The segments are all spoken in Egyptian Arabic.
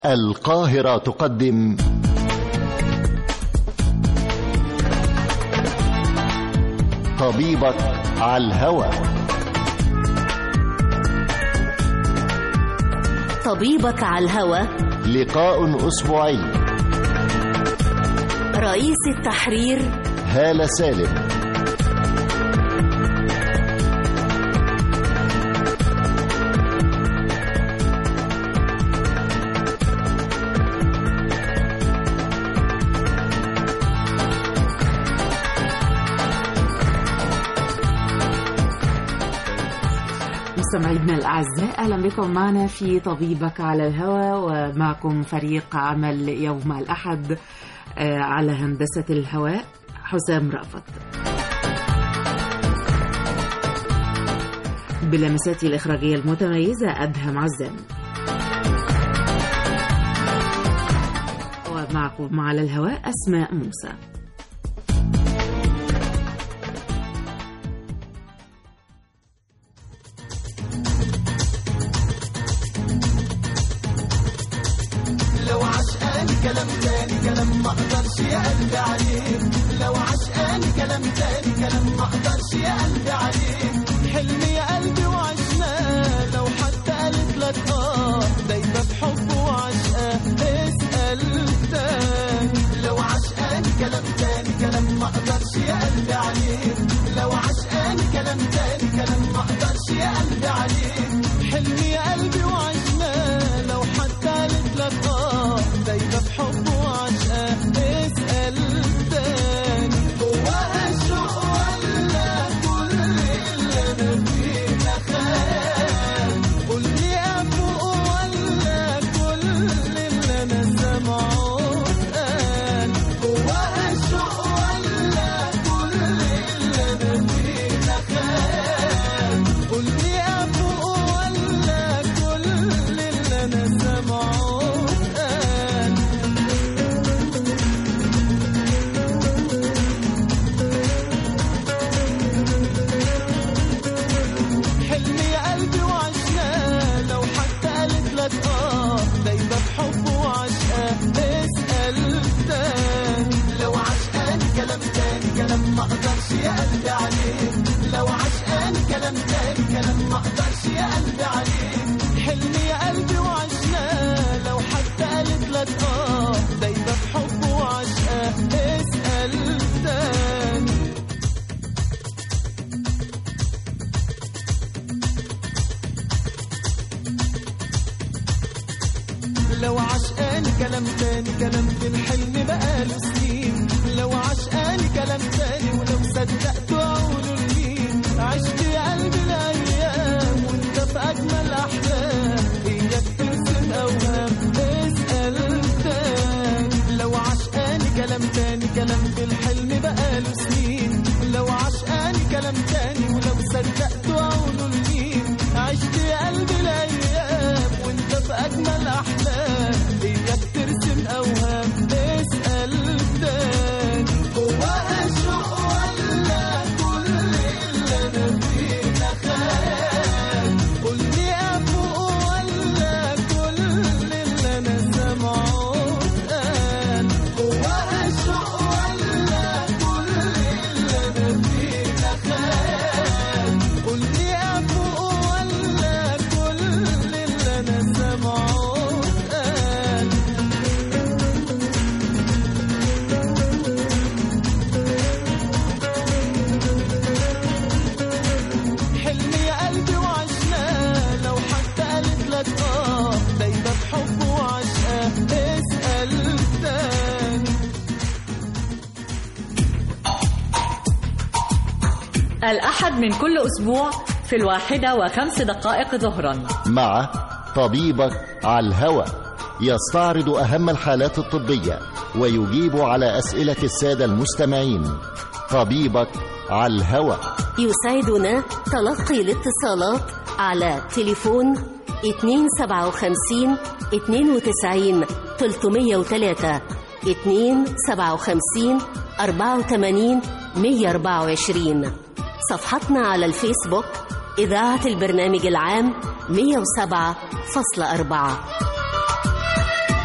القاهرة تقدم طبيبك على الهوى طبيبك على الهوى لقاء أسبوعي رئيس التحرير هالة سالم مستمعينا الأعزاء أهلا بكم معنا في طبيبك على الهوى ومعكم فريق عمل يوم الأحد آه، على هندسة الهواء حسام رأفت بلمسات الإخراجية المتميزة أدهم عزام ومعكم على الهواء أسماء موسى لو عشقاني كلام تاني كلام ما اقدرش يا قلبي عليه لو عشقاني كلام تاني كلام ما اقدرش يا قلبي عليه حلمي يا قلبي وعشناه لو حتى قالت لك اه دايما بحب وعشقاه اسال تاني لو عشقاني كلام تاني كلام ما اقدرش يا قلبي عليه لو عشقاني كلام تاني كلام ما اقدرش يا قلبي عليه حلمي يا قلبي وعشناه لو حتى قالت لك اه دايما بحب وعشقاه اسال تاني هو الشوق ولا كل اللي انا فيه خان قول لي افوق ولا كل اللي انا سامعه اتقال هو الشوق ولا كل اللي انا فيه خان قول لي افوق ولا كل اللي انا سامعه اتقال حلمي يا قلبي وعشناه لو حتى قالت لك اه دايما بحب وعشقاه اسال تاني لو عشقاني كلام تاني كلام ما اقدرش يا قلبي عليه لو عشقاني كلام تاني كلام ما اقدرش يا قلبي عليه حلمي يا قلبي وعشناه لو حتى قالت لك اه دايما بحب وعشقاه اسال تاني لو عشقاني كلام تاني كلام في الحلم بقاله سنين لو عشقاني كلام تاني ولو صدقت اقوله لمين عشت يا قلبي الايام وانت في اجمل احلام اياك ترسم اوهام اسال تاني لو عشقاني كلام تاني كلام في الحلم بقاله سنين لو عشقاني كلام تاني ولو صدقت اقوله لمين عشت يا قلبي الايام وانت في اجمل احلام اياك ترسم اوهام اسال تاني هو الشوق ولا كل اللي انا فيه خان قول لي افوق ولا كل اللي انا سامعه اتقال هو الشوق ولا كل اللي انا فيه خان قول لي افوق ولا كل اللي انا سامعه اتقال حلمي يا قلبي وعشناه لو حتى قالت لك اه دايما بحب وعشقاه اسال تاني الأحد من كل أسبوع في الواحدة وخمس دقائق ظهرا مع طبيبك على الهوى يستعرض أهم الحالات الطبية ويجيب على أسئلة السادة المستمعين طبيبك على الهوى يسعدنا تلقي الاتصالات على تليفون 257 92 303 257 84 124 صفحتنا على الفيسبوك إذاعة البرنامج العام 107.4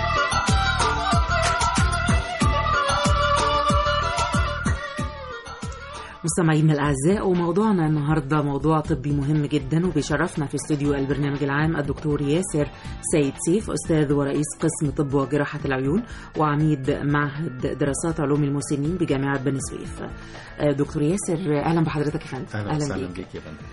مستمعينا الأعزاء وموضوعنا النهاردة موضوع طبي مهم جدا وبيشرفنا في استوديو البرنامج العام الدكتور ياسر سيد سيف أستاذ ورئيس قسم طب وجراحة العيون وعميد معهد دراسات علوم المسنين بجامعة بني سويف آه، دكتور ياسر أهلا بحضرتك يا فندم اهلا وسهلا بيك يا فندم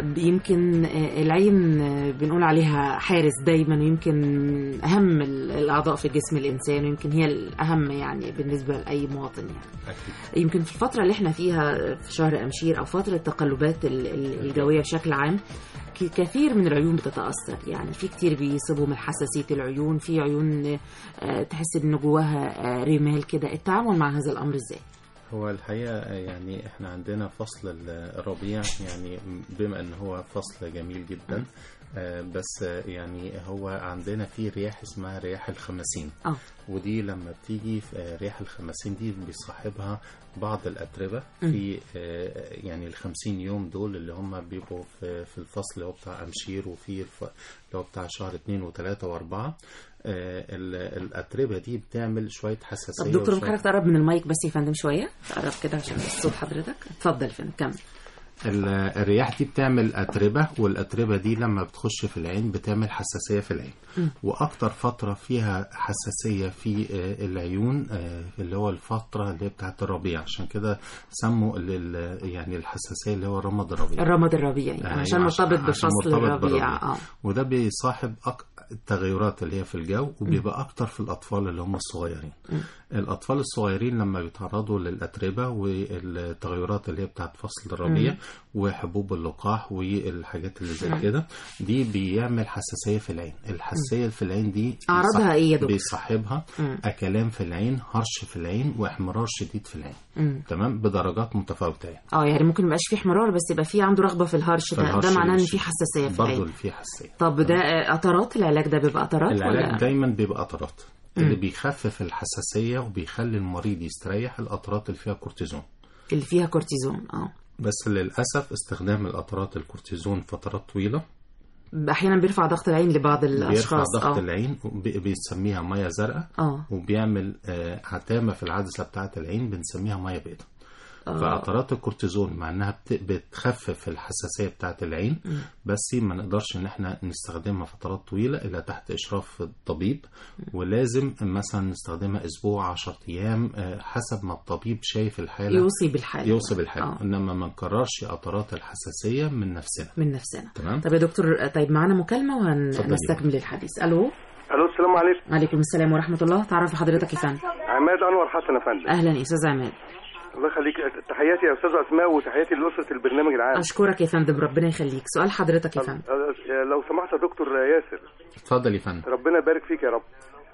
يمكن العين بنقول عليها حارس دايما ويمكن اهم الاعضاء في جسم الانسان ويمكن هي الاهم يعني بالنسبه لاي مواطن يعني أكيد. يمكن في الفتره اللي احنا فيها في شهر امشير او فتره التقلبات ال- ال- الجويه بشكل عام ك- كثير من العيون بتتاثر يعني في كتير بيصيبوا من حساسيه العيون في عيون آه، تحس ان جواها آه، رمال كده التعامل مع هذا الامر ازاي هو الحقيقة يعني احنا عندنا فصل ال- الربيع يعني بما ان هو فصل جميل جدا آه، بس آه، يعني هو عندنا فيه رياح اسمها رياح الخمسين اه ودي لما بتيجي في آه، رياح الخمسين دي بيصاحبها بعض الأتربة في آه، يعني الخمسين يوم دول اللي هم بيبقوا في, في الفصل اللي هو بتاع أمشير وفي الف- اللي هو بتاع شهر اتنين وتلاتة وأربعة آه، ال- الأتربة دي بتعمل شوية حساسية طب دكتور وشوية- ممكن حضرتك تقرب من المايك بس يا فندم شويه تقرب كده عشان صوت حضرتك اتفضل يا فندم كمل ال- الرياح دي بتعمل أتربة والأتربة دي لما بتخش في العين بتعمل حساسية في العين وأكتر فترة فيها حساسية في آه، العيون آه، اللي هو الفترة اللي هي بتاعت الربيع عشان كده سموا ال- ال- يعني الحساسية اللي هو رمض الربيع الرمض الربيعي أيوة، عشان عشان- مرتبط عشان بفصل مرتبط الربيع بالربيع. اه وده بيصاحب أك... التغيرات اللي هي في الجو وبيبقى أكتر في الأطفال اللي هم الصغيرين الأطفال الصغيرين لما بيتعرضوا للأتربة والتغيرات اللي هي بتاعت فصل الربيع وحبوب اللقاح والحاجات اللي زي كده دي بيعمل حساسية في العين الحساسية في العين دي أعراضها بيصاحب- إيه يا دكتور؟ بيصاحبها مم. أكلام في العين هرش في العين واحمرار شديد في العين مم. تمام بدرجات متفاوتة يعني اه يعني ممكن ميبقاش فيه احمرار بس يبقى فيه عنده رغبه في الهرش في ده الهرش ده معناه ان والشد. في حساسيه في برضه العين اللي فيه حساسية طب ده آه، قطرات العلاج ده بيبقى قطرات العلاج ولا دايما بيبقى قطرات اللي بيخفف الحساسية وبيخلي المريض يستريح القطرات اللي فيها كورتيزون اللي فيها كورتيزون اه بس للأسف استخدام القطرات الكورتيزون فترات طويلة احيانا بيرفع ضغط العين لبعض بيرفع الاشخاص ضغط اه العين وبي- بيسميها مية زرقاء اه وبيعمل آه، عتامة في العدسة بتاعة العين بنسميها مية بيضاء آه. فقطرات الكورتيزون مع انها بت- بتخفف الحساسيه بتاعه العين بس ما نقدرش ان احنا نستخدمها فترات طويله الا تحت اشراف الطبيب ولازم مثلا نستخدمها اسبوع 10 ايام آه، حسب ما الطبيب شايف الحاله يوصي بالحاله يوصي بالحاله آه. انما ما نكررش قطرات الحساسيه من نفسنا من نفسنا تمام طب يا دكتور آه، طيب معانا مكالمه اتفضلي. وهنستكمل الحديث الو الو السلام عليكم عليكم السلام ورحمه الله تعرف حضرتك يا فندم عماد انور حسن يا فندم اهلا يا استاذ عماد الله يخليك تحياتي يا استاذه اسماء وتحياتي لاسره البرنامج العام اشكرك يا فندم ربنا يخليك سؤال حضرتك يا فندم أه، لو سمحت يا دكتور ياسر اتفضل يا فندم ربنا يبارك فيك يا رب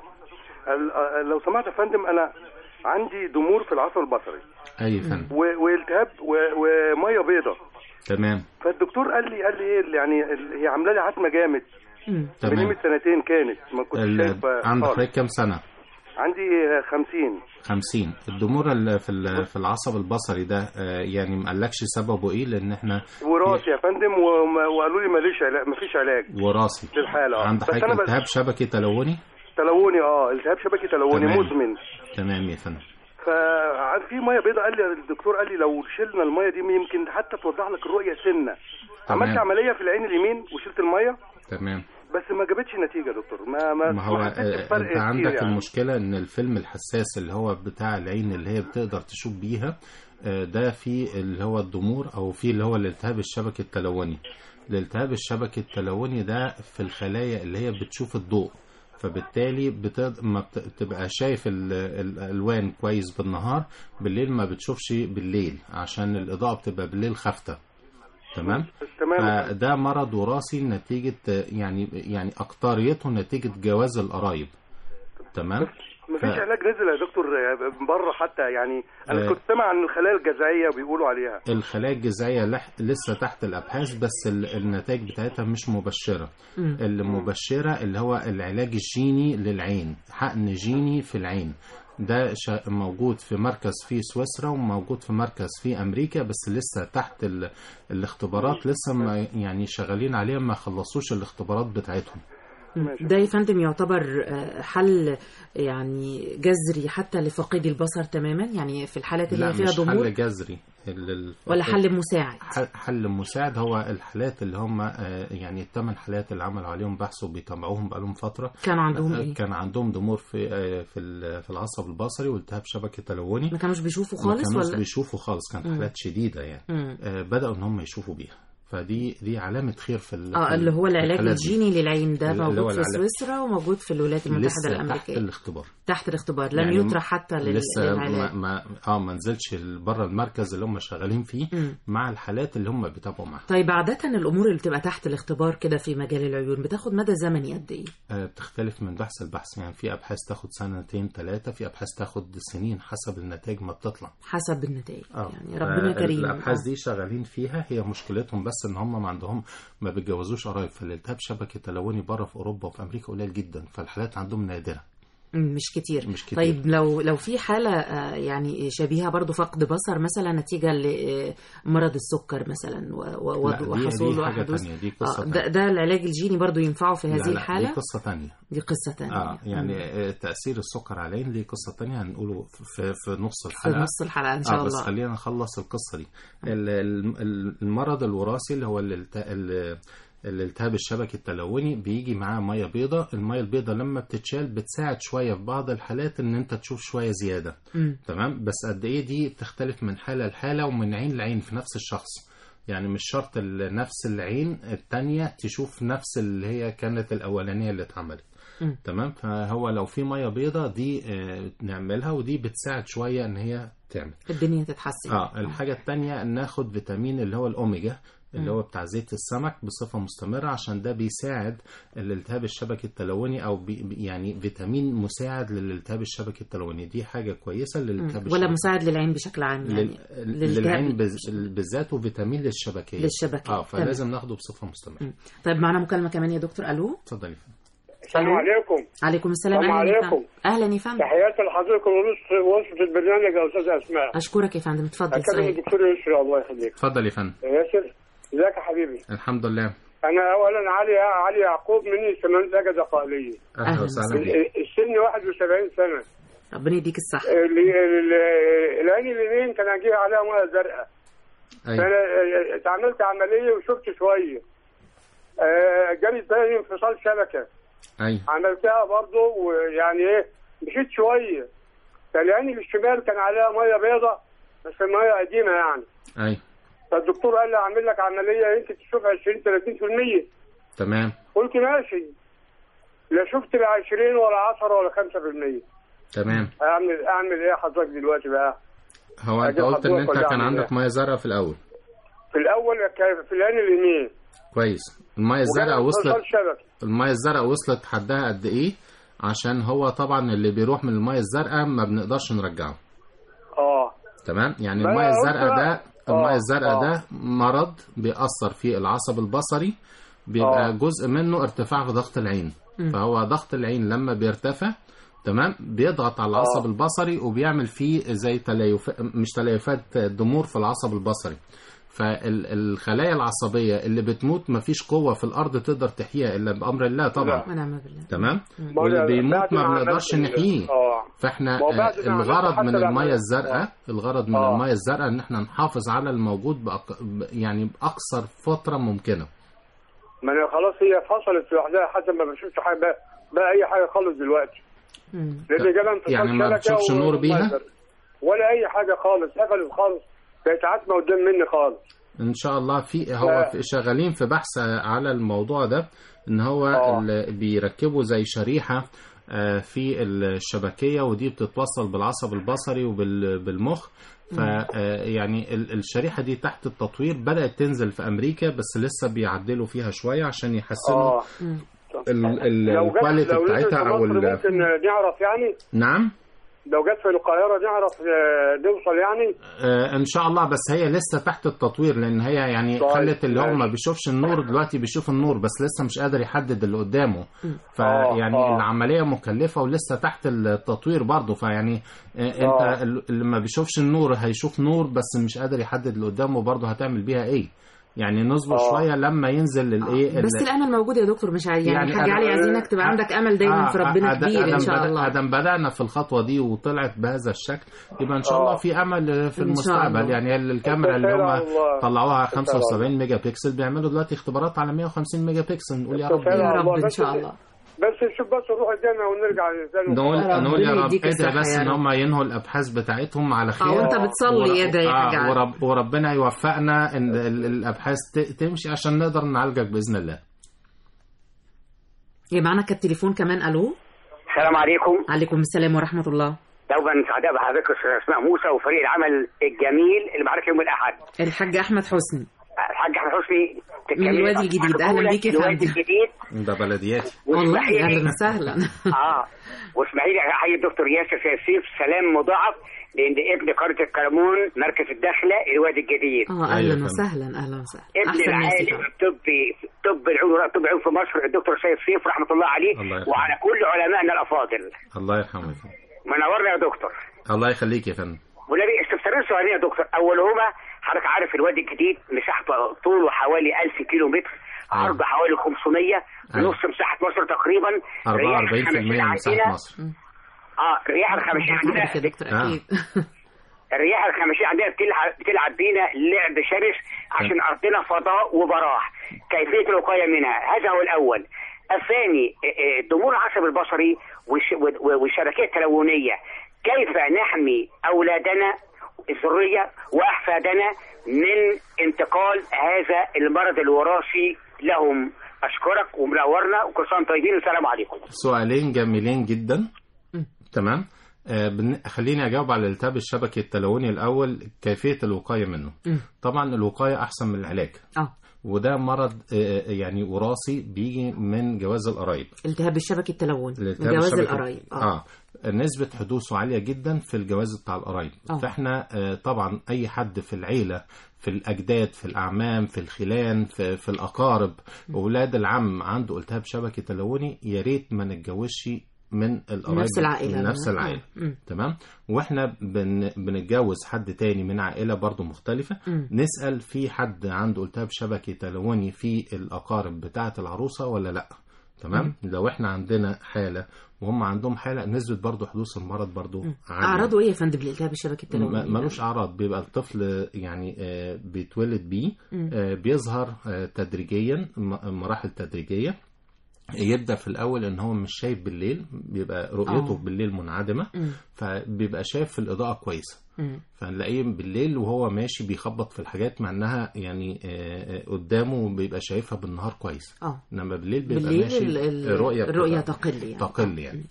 ال- أه، لو سمحت يا فندم انا عندي ضمور في العصب البصري اي يا فندم و- والتهاب و- وميه بيضة تمام فالدكتور قال لي قال لي ايه يعني ال- هي عامله لي عتمه جامد مم. من تمام قيمه سنتين كانت ما كنتش ال- شايف عندك خالص. حضرتك كام سنه عندي 50 50 الضمور اللي في ال- في العصب البصري ده آه، يعني ما قالكش سببه ايه لان احنا وراسي يا فندم وما- وقالوا لي ماليش علاج مفيش علاج وراثي للحالة آه. عند بس حضرتك أنا بس- التهاب شبكي تلوني تلوني اه التهاب شبكي تلوني تمام. مزمن تمام يا فندم ففي ميه بيضاء قال لي الدكتور قال لي لو شلنا الميه دي يمكن حتى توضح لك الرؤيه سنه تمام. عملت عمليه في العين اليمين وشلت الميه تمام بس ما جابتش نتيجه يا دكتور ما ما, ما هو ما حسيتش آه، بفرق انت كتير عندك يعني. المشكله ان الفيلم الحساس اللي هو بتاع العين اللي هي بتقدر تشوف بيها آه، ده في اللي هو الضمور او في اللي هو الالتهاب الشبكي التلوني الالتهاب الشبكي التلوني ده في الخلايا اللي هي بتشوف الضوء فبالتالي بتد... ما بت- بتبقى شايف ال... الالوان كويس بالنهار بالليل ما بتشوفش بالليل عشان الاضاءه بتبقى بالليل خافته تمام تمام فده مرض وراثي نتيجة يعني يعني أكتريته نتيجة جواز القرايب تمام مفيش ف- علاج نزل يا دكتور بره حتى يعني انا آه. كنت سامع عن الخلايا الجذعيه بيقولوا عليها الخلايا الجذعية لح- لسه تحت الأبحاث بس ال- النتائج بتاعتها مش مبشرة مم. المبشرة اللي هو العلاج الجيني للعين حقن جيني في العين ده شا- موجود في مركز في سويسرا وموجود في مركز في أمريكا بس لسه تحت ال... الاختبارات لسه ما يعني شغالين عليها ما خلصوش الاختبارات بتاعتهم ماشي. ده يا فندم يعتبر آه، حل يعني جذري حتى لفقيد البصر تماما يعني في الحالات اللي لا هي فيها مش ضمور حل جذري ال- ال- ولا حل مساعد حل- حل مساعد هو الحالات اللي هم آه، يعني الثمان حالات اللي عملوا عليهم بحث وبيتابعوهم بقالهم فتره كان عندهم آه، ايه كان عندهم ضمور في آه، في ال- في العصب البصري والتهاب شبكه تلوني ما كانوش بيشوفوا ما خالص كانوش ولا بيشوفوا خالص كانت مم. حالات شديده يعني مم. آه، بداوا ان هم يشوفوا بيها فدي دي علامه خير في ال- في اه ال- اللي هو في العلاج الحالات دي. الجيني للعين ده اللي هو موجود في العلاج- سويسرا وموجود في الولايات المتحده لسه تحت الامريكيه الاختبار تحت الاختبار لم يعني يطرح حتى لل- لسه ما, للعلاج ما اه ما نزلش بره المركز اللي هم شغالين فيه مم. مع الحالات اللي هم بيتابعوا معاها طيب عادة الأمور اللي بتبقى تحت الاختبار كده في مجال العيون بتاخد مدى زمني قد إيه؟ آه، بتختلف من بحث لبحث يعني في ابحاث تاخد سنتين ثلاثه في ابحاث تاخد سنين حسب النتائج ما بتطلع حسب النتائج اه يعني ربنا فال- كريم الابحاث آه. دي شغالين فيها هي مشكلتهم بس ان هم ما عندهم ما بيتجوزوش قرايب فالالتهاب شبكه تلوني بره في اوروبا وفي امريكا قليل جدا فالحالات عندهم نادره مم، مش كتير مش كتير. طيب لو لو في حالة آه، يعني شبيهة برضو فقد بصر مثلا نتيجة لمرض السكر مثلا و- و- لا، دي- وحصول دي حاجة وحدوث تانية، دي قصة آه، ده, تانية. ده العلاج الجيني برضو ينفعه في لا، هذه لا، الحالة دي قصه ثانيه دي قصة تانية اه يعني مم. آه، تاثير السكر على العين دي قصه تانية هنقوله في, في نص في الحلقه نص الحلقة إن شاء اه بس الله خلينا نخلص القصه دي ال- ال- المرض الوراثي اللي هو الالت- ال- الالتهاب الشبكي التلوني بيجي معاه ميه بيضاء الميه البيضاء لما بتتشال بتساعد شويه في بعض الحالات ان انت تشوف شويه زياده مم. تمام بس قد ايه دي بتختلف من حاله لحاله ومن عين لعين في نفس الشخص يعني مش شرط ال- نفس العين التانية تشوف نفس اللي هي كانت الأولانية اللي اتعملت مم. تمام فهو لو في مية بيضة دي آه، نعملها ودي بتساعد شوية ان هي تعمل الدنيا تتحسن اه الحاجة التانية ان ناخد فيتامين اللي هو الأوميجا اللي هو بتاع زيت السمك بصفة مستمرة عشان ده بيساعد الالتهاب الشبكي التلوني أو بي يعني فيتامين مساعد للالتهاب الشبكي التلوني دي حاجة كويسة للالتهاب ولا الشبكي مساعد للعين بشكل عام يعني لل... للالتهاب- للعين بز- بالذات وفيتامين للشبكية للشبكية. اه فلازم ناخده بصفة مستمرة مم. طيب معنا مكالمة كمان يا دكتور ألو اتفضلي السلام عليكم عليكم السلام السلام أهلا يا عليكم. فندم. أهلا يا فندم تحياتي لحضرتك ونص وصفة البرنامج يا أستاذ أسماء أشكرك يا فندم اتفضل أكلم سؤال الدكتور يسري الله يخليك اتفضل يا فندم ياسر ازيك يا حبيبي الحمد لله أنا أولا علي علي يعقوب مني سمنت أجازة قائلية اهلا أهلا وسهلا بيك السن 71 سنة ربنا يديك الصحة اللي- ال- العين اليمين كان أجيها عليها مية زرقاء ايوه فأنا اتعملت عملية وشفت شوية آه، جالي تاني انفصال شبكة ايوه عملتها برضه ويعني ايه مشيت شويه فالعين الشمال كان عليها ميه بيضة بس ميه قديمه يعني ايوه فالدكتور قال لي اعمل لك عمليه يمكن تشوف 20 30% تمام قلت ماشي لا شفت لا 20 ولا 10 ولا 5% تمام اعمل اعمل ايه حضرتك دلوقتي بقى هو انت أجي قلت ان حضرتك انت ولا كان أعمل عندك إيه؟ ميه زرقاء في الاول في الاول كان في العين اليمين كويس الميه الزرقاء وجالي وصلت انفصال شبكي الميه الزرقاء وصلت حدها قد ايه عشان هو طبعا اللي بيروح من الميه الزرقاء ما بنقدرش نرجعه اه تمام يعني ما الميه أنا قلت الزرقاء بقى. ده الميه آه، الزرقاء آه. ده مرض بيأثر في العصب البصري بيبقى آه. جزء منه ارتفاع في ضغط العين فهو ضغط العين لما بيرتفع تمام بيضغط على العصب البصري وبيعمل فيه زي تليف مش تليفات ضمور في العصب البصري فالخلايا العصبيه اللي بتموت مفيش قوه في الارض تقدر تحييها الا بامر الله طبعا ونعم بالله تمام ما واللي أنا بيموت بعد ما عملت بنقدرش ال- نحييه اه فاحنا ما هو بعد آه، ما عملت الغرض حتى من لما- الميه الزرقاء الغرض من آه. الميه الزرقاء ان احنا نحافظ على الموجود بأق... ب- يعني باقصر فتره ممكنه ما انا خلاص هي فصلت لوحدها حتى ما بشوفش حاجه بقى, بقى اي حاجه خالص دلوقتي مم. لان جالها انفصال يعني ما شبكة بتشوفش و- نور بيها؟ ولا اي حاجه خالص قفلت خالص بقت عتمه قدام مني خالص ان شاء الله في هو ف- في شغالين في بحث على الموضوع ده ان هو آه. ال- بيركبوا زي شريحه آه، في الشبكيه ودي بتتوصل بالعصب البصري وبالمخ ف آه، يعني ال- الشريحه دي تحت التطوير بدات تنزل في امريكا بس لسه بيعدلوا فيها شويه عشان يحسنوا اه ال- ال- لو جت الكواليتي لو نزلت بتاعتها في او مصر ال- ممكن نعرف يعني نعم لو جت في القاهره نعرف آه، نوصل يعني آه ان شاء الله بس هي لسه تحت التطوير لان هي يعني طيب، خلت اللي هو ما ماشي. بيشوفش النور دلوقتي بيشوف النور بس لسه مش قادر يحدد اللي قدامه آه، فيعني آه. العمليه مكلفه ولسه تحت التطوير برضه فيعني آه انت آه. اللي ما بيشوفش النور هيشوف نور بس مش قادر يحدد اللي قدامه برضه هتعمل بيها ايه يعني نصبر آه. شويه لما ينزل الايه بس ال- الامل موجود يا دكتور مش عايز يعني, يعني حاجه أنا- علي عايزينك تبقى عندك امل دايما في ربنا أد- كبير ان أدم شاء بدأ- الله ادم بدانا في الخطوه دي وطلعت بهذا الشكل يبقى ان شاء الله في امل في إن شاء الله. المستقبل يعني الكاميرا اللي بالفعل هم الله. طلعوها بالفعل 75 ميجا بكسل بيعملوا دلوقتي اختبارات على 150 ميجا بكسل نقول يا رب بالفعل يا الله. رب ان بس- شاء الله بس نشوف بس نروح الجامعه ونرجع تاني نقول ربنا نقول يا رب يديك ادعي الصحة بس يا ان رب. هم ينهوا الابحاث بتاعتهم على خير وانت بتصلي ور- ادعي يا حاج آه علي. ورب وربنا يوفقنا ان ال- الابحاث ت- تمشي عشان نقدر نعالجك باذن الله يبقى معانا كالتليفون كمان الو السلام عليكم عليكم السلام ورحمه الله دوما سعداء بحضرتك أستاذ اسماء موسى وفريق العمل الجميل اللي معاك يوم الاحد الحاج احمد حسني الحاج احمد حسني من الوادي الجديد. أهلا بيك يا الوادي فندم. الجديد ده بلدياتي والله واسمحي اهلا لي وسهلا اه واسمحي لي احيي الدكتور ياسر سيف سلام مضاعف لان ابن قريه الكرمون مركز الداخله الوادي الجديد اه أيوة اهلا فندم. وسهلا اهلا وسهلا ابن احسن ناس العالم فعلا. الطبي طب العلوم طب العلوم في مصر الدكتور سيد سيف رحمه الله عليه الله يرحمه. وعلى كل علمائنا الافاضل الله يرحمه يا فندم. منورنا يا دكتور الله يخليك يا فندم والنبي استفسارين سؤالين يا دكتور اولهما حضرتك عارف الوادي الجديد مساحته طوله حوالي 1000 كيلو متر أيوة. عرضه حوالي 500 أيوة. نص مساحه مصر تقريبا رياح 44% الخمسين من مساحه عندنا- مصر اه الرياح الخمسين عارف يا عندنا دكتور آه. اكيد الرياح الخمسين عندنا بتلعب بتلعب بينا لعب شرس عشان ارضنا فضاء وبراح كيفيه الوقايه منها هذا هو الاول الثاني آه، آه، ضمور العصب البصري والش- و- والشبكيه التلونيه كيف نحمي اولادنا الذريه واحفادنا من انتقال هذا المرض الوراثي لهم اشكرك ومنورنا وكل سنه وانتم طيبين والسلام عليكم سؤالين جميلين جدا تمام آه بن... خليني اجاوب على التهاب الشبكي التلوني الاول كيفيه الوقايه منه مم. طبعا الوقايه احسن من العلاج اه وده مرض آه، يعني وراثي بيجي من جواز القرايب التهاب الشبكي التلون الالتهاب جواز الشبكي- القرايب اه, اه نسبة حدوثه عالية جدا في الجواز بتاع القرايب آه. فاحنا آه طبعا اي حد في العيلة في الاجداد في الاعمام في الخلان في, في الاقارب اولاد العم عنده التهاب شبكي تلوني يا ريت ما نتجوزش من القرايب نفس العائلة من نفس آه. العائلة مم. تمام واحنا بن بنتجوز حد تاني من عائلة برضو مختلفة مم. نسأل في حد عنده التهاب شبكي تلوني في الأقارب بتاعة العروسة ولا لأ تمام لو احنا عندنا حالة وهم عندهم حالة نسبة برضو حدوث المرض برضو عالية اعراضه ايه يا فندم الالتهاب الشبكي التلوني م- ملوش اعراض بيبقى الطفل يعني آه، بيتولد بيه مم. آه، بيظهر آه، تدريجيا م- مراحل تدريجيه يبدا في الاول ان هو مش شايف بالليل بيبقى رؤيته آه. بالليل منعدمه مم. فبيبقى شايف في الاضاءه كويسه مم. فنلاقيه بالليل وهو ماشي بيخبط في الحاجات مع انها يعني آه، آه، قدامه بيبقى شايفها بالنهار كويس اه انما بالليل بيبقى بالليل ماشي ال- ال- الرؤيه الرؤية بتبقى- تقل يعني تقل يعني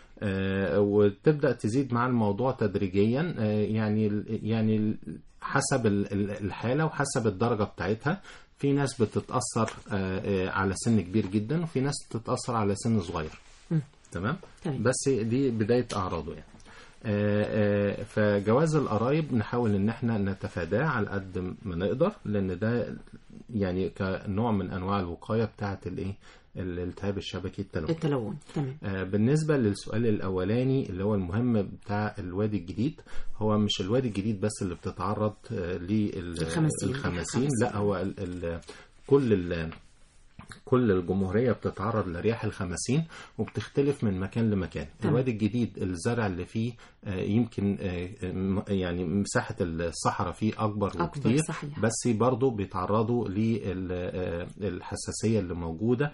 آه، وتبدا تزيد مع الموضوع تدريجيا آه، يعني يعني حسب ال- ال- الحاله وحسب الدرجه بتاعتها في ناس بتتاثر آه، آه، على سن كبير جدا وفي ناس بتتاثر على سن صغير مم. تمام تمام. بس دي بدايه اعراضه يعني آه، آه، فجواز القرايب نحاول ان احنا نتفاداه على قد ما نقدر لان ده يعني كنوع من انواع الوقايه بتاعه الايه الالتهاب الشبكي التلوث التلون تمام آه، بالنسبة للسؤال الأولاني اللي هو المهم بتاع الوادي الجديد هو مش الوادي الجديد بس اللي بتتعرض الخمسين. للخمسين لا هو ال ال كل ال كل الجمهورية بتتعرض لرياح الخمسين وبتختلف من مكان لمكان تمام. الوادي الجديد الزرع اللي فيه آه، يمكن آه، م- يعني مساحة الصحراء فيه أكبر أكبر، وكتير صحيح. بس برضه بيتعرضوا للحساسية اللي موجودة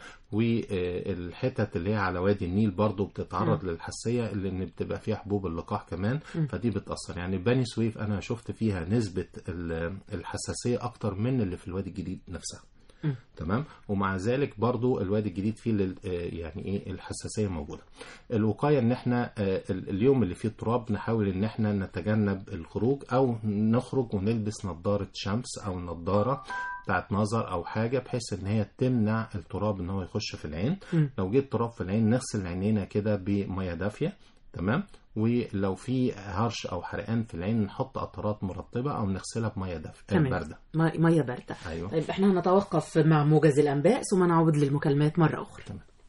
والحتت اللي هي على وادي النيل برضه بتتعرض للحساسية لأن بتبقى فيها حبوب اللقاح كمان فدي بتأثر يعني بني سويف أنا شفت فيها نسبة ال- الحساسية أكتر من اللي في الوادي الجديد نفسها مم. تمام ومع ذلك برضو الوادي الجديد فيه لل- آه، يعني ايه الحساسيه موجوده الوقايه ان احنا آه، ال- اليوم اللي فيه تراب نحاول ان احنا نتجنب الخروج او نخرج ونلبس نظاره شمس او نظاره بتاعت نظر او حاجه بحيث ان هي تمنع التراب ان هو يخش في العين مم. لو جه تراب في العين نغسل عينينا كده بميه دافيه تمام ولو في هرش او حرقان في العين نحط قطرات مرطبه او نغسلها بميه دافيه تمام بارده مي- ميه بارده ايوه طيب احنا هنتوقف مع موجز الانباء ثم نعود للمكالمات مره اخرى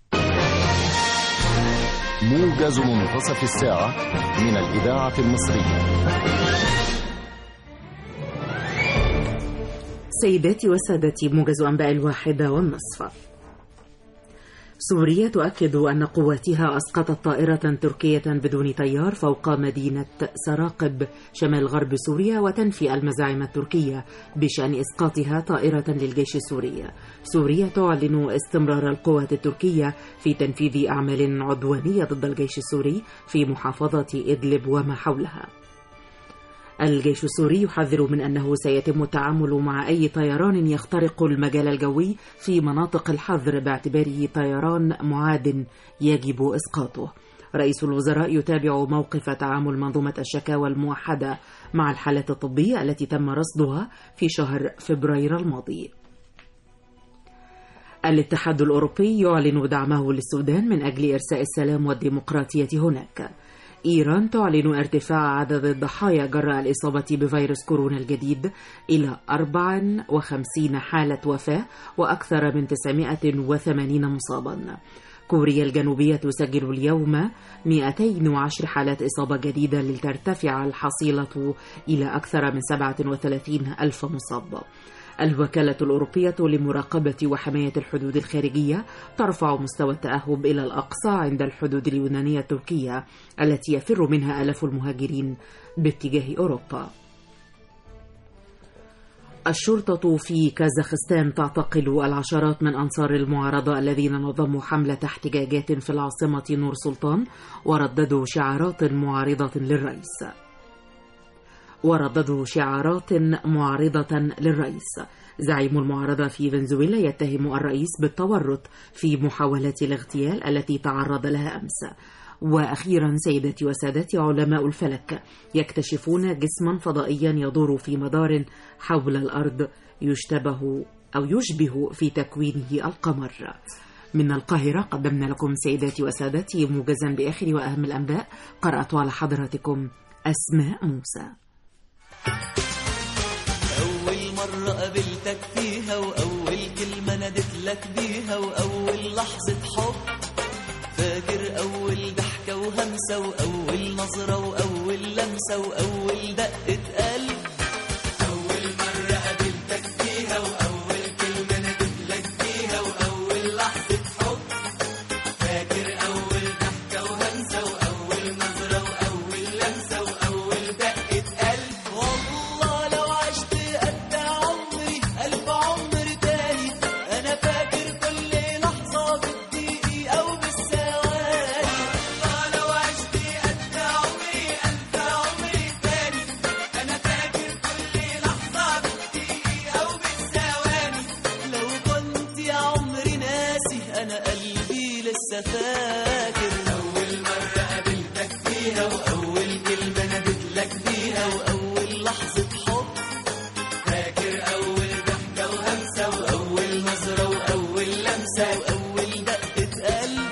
موجز منتصف الساعة من الإذاعة المصرية سيداتي وسادتي موجز أنباء الواحدة والنصف سوريا تؤكد أن قواتها أسقطت طائرة تركية بدون طيار فوق مدينة سراقب شمال غرب سوريا وتنفي المزاعم التركية بشأن إسقاطها طائرة للجيش السوري سوريا تعلن استمرار القوات التركية في تنفيذ أعمال عدوانية ضد الجيش السوري في محافظة إدلب وما حولها الجيش السوري يحذر من أنه سيتم التعامل مع أي طيران يخترق المجال الجوي في مناطق الحظر باعتباره طيران معاد يجب إسقاطه رئيس الوزراء يتابع موقف تعامل منظومة الشكاوى الموحدة مع الحالات الطبية التي تم رصدها في شهر فبراير الماضي الاتحاد الأوروبي يعلن دعمه للسودان من أجل إرساء السلام والديمقراطية هناك إيران تعلن ارتفاع عدد الضحايا جراء الإصابة بفيروس كورونا الجديد إلى 54 حالة وفاة وأكثر من 980 مصابا كوريا الجنوبية تسجل اليوم 210 حالات إصابة جديدة لترتفع الحصيلة إلى أكثر من 37 ألف مصاب الوكالة الأوروبية لمراقبة وحماية الحدود الخارجية ترفع مستوى التأهب إلى الأقصى عند الحدود اليونانية التركية التي يفر منها آلاف المهاجرين باتجاه أوروبا الشرطة في كازاخستان تعتقل العشرات من أنصار المعارضة الذين نظموا حملة احتجاجات في العاصمة نور سلطان ورددوا شعارات معارضة للرئيس ورددوا شعارات معارضة للرئيس زعيم المعارضة في فنزويلا يتهم الرئيس بالتورط في محاولة الاغتيال التي تعرض لها أمس وأخيرا سيداتي وسادتي علماء الفلك يكتشفون جسما فضائيا يدور في مدار حول الأرض يشتبه أو يشبه في تكوينه القمر من القاهرة قدمنا لكم سيداتي وسادتي موجزا بآخر وأهم الأنباء قرأت على حضراتكم أسماء موسى أول مرة قابلتك فيها وأول كلمة نادت لك بيها وأول لحظة حب فاكر أول ضحكة وهمسة وأول نظرة وأول لمسة وأول دقة قلب أول مرة قابلتك فيها وأول كلمة نادت لك بيها وأول لحظة حب فاكر أول ضحكة وهمسة وأول نظرة وأول لمسة وأول دقة قلب والله لو عشت قد عمري ألف عمر تاني أنا فاكر كل لحظة بالدقيقة أو بالثواني والله لو عشت قد عمري ألف عمر تاني أنا فاكر كل لحظة بالدقيقة أو بالثواني لو كنت يا عمري ناسي أنا قلبي لسه فاكر أول مرة قابلتك فيها وأول كلمة نادت لك بيها وأول لحظة حب فاكر أول ضحكة وهمسة وأول نظرة وأول لمسة وأول دقة قلب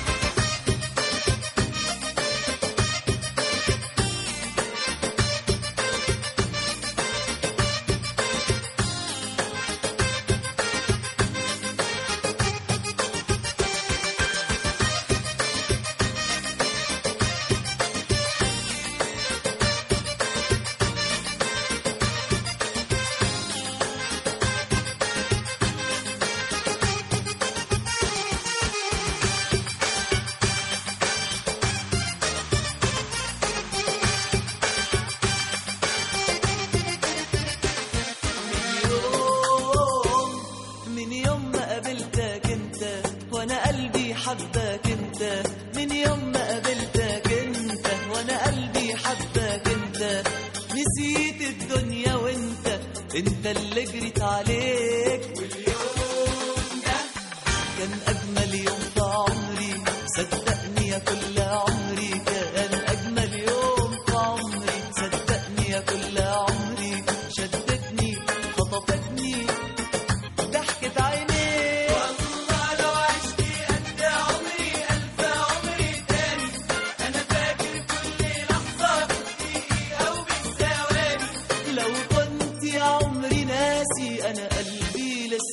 يوم من يوم ما قابلتك انت وانا قلبي حبك انت من يوم ما قابلتك انت وانا قلبي حبك انت نسيت الدنيا وانت انت اللي جريت عليك واليوم ده كان اجمل يوم في عمري صدقني يا كل عمري كان اجمل يوم في عمري صدقني يا كل عمري شدتني خطفتني ضحكة عينيك والله لو عشت قد عمري ألف عمري تاني أنا فاكر كل لحظة بالدقيقة أو بالثواني لو كنت يا عمري ناسي أنا قلبي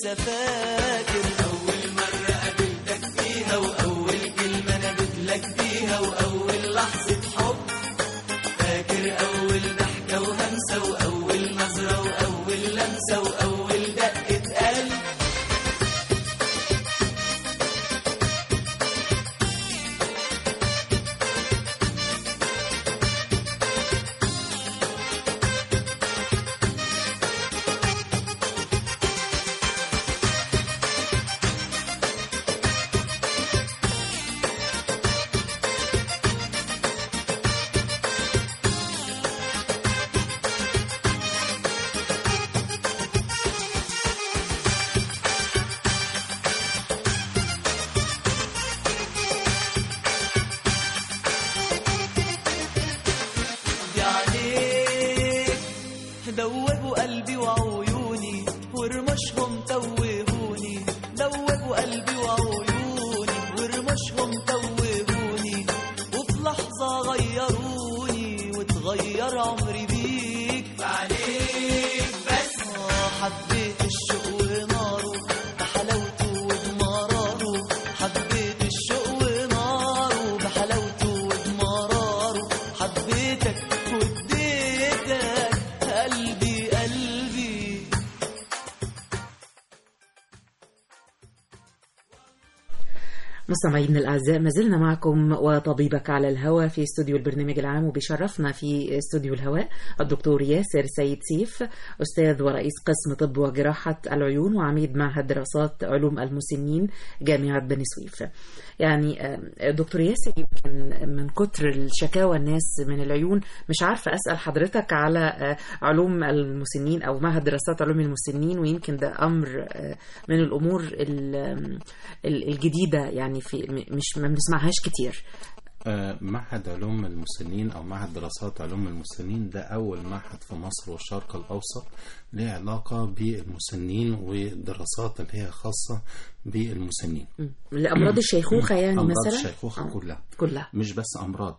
قلبي وعيوني ورموشهم توهوني وفي لحظة غيروني وتغير عمري بيك عليك بس آه حبيت الشوق وناره بحلاوته وبمراره حبيت الشوق وناره بحلاوته وبمراره حبيتك واديتك قلبي قلبي مستمعينا الأعزاء ما زلنا معكم وطبيبك على الهواء في استوديو البرنامج العام وبيشرفنا في استوديو الهواء الدكتور ياسر سيد سيف أستاذ ورئيس قسم طب وجراحة العيون وعميد معهد دراسات علوم المسنين جامعة بني سويف يعني آه، دكتور ياسر يمكن من كتر الشكاوى الناس من العيون مش عارفة أسأل حضرتك على آه، علوم المسنين أو معهد دراسات علوم المسنين ويمكن ده أمر آه، من الأمور ال- ال- الجديدة يعني في م- مش ما بنسمعهاش كتير آه، معهد علوم المسنين او معهد دراسات علوم المسنين ده اول معهد في مصر والشرق الاوسط له علاقه بالمسنين ودراسات اللي هي خاصه بالمسنين لأمراض الشيخوخة يعني امراض مثلا الشيخوخه آه، كلها كلها مش بس امراض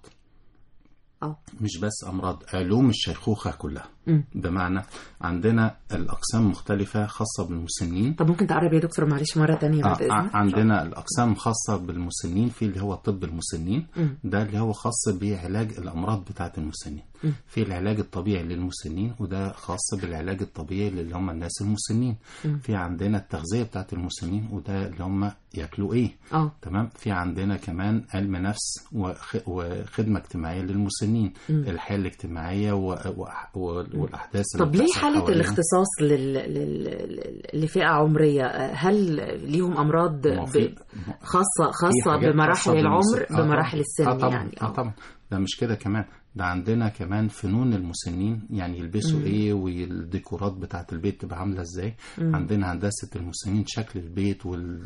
اه مش بس امراض علوم الشيخوخه كلها مم. بمعنى عندنا الاقسام مختلفه خاصه بالمسنين طب ممكن تقرب يا دكتور معلش مرة تانية بعد آه، إذنك عندنا الأقسام خاصة بالمسنين في اللي هو طب المسنين مم. ده اللي هو خاص بعلاج الأمراض بتاعة المسنين مم. في العلاج الطبيعي للمسنين وده خاص بالعلاج الطبيعي اللي هم الناس المسنين مم. في عندنا التغذية بتاعة المسنين وده اللي هم ياكلوا ايه اه تمام في عندنا كمان علم نفس وخ- وخدمة اجتماعية للمسنين مم. الحياة الاجتماعية و... و... و... والأحداث اللي طب ليه بتحصل حالة حواليهم. الاختصاص لل... لل... لفئة عمرية هل ليهم أمراض ما هو في- ب... خاصة في خاصة حاجات بمراحل خاصة العمر بالمس- آه بمراحل طبعاً. السن آه طبعا. يعني اه طبعا ده مش كده كمان ده عندنا كمان فنون المسنين يعني يلبسوا مم. ايه والديكورات بتاعت البيت تبقى عامله ازاي مم. عندنا هندسه المسنين شكل البيت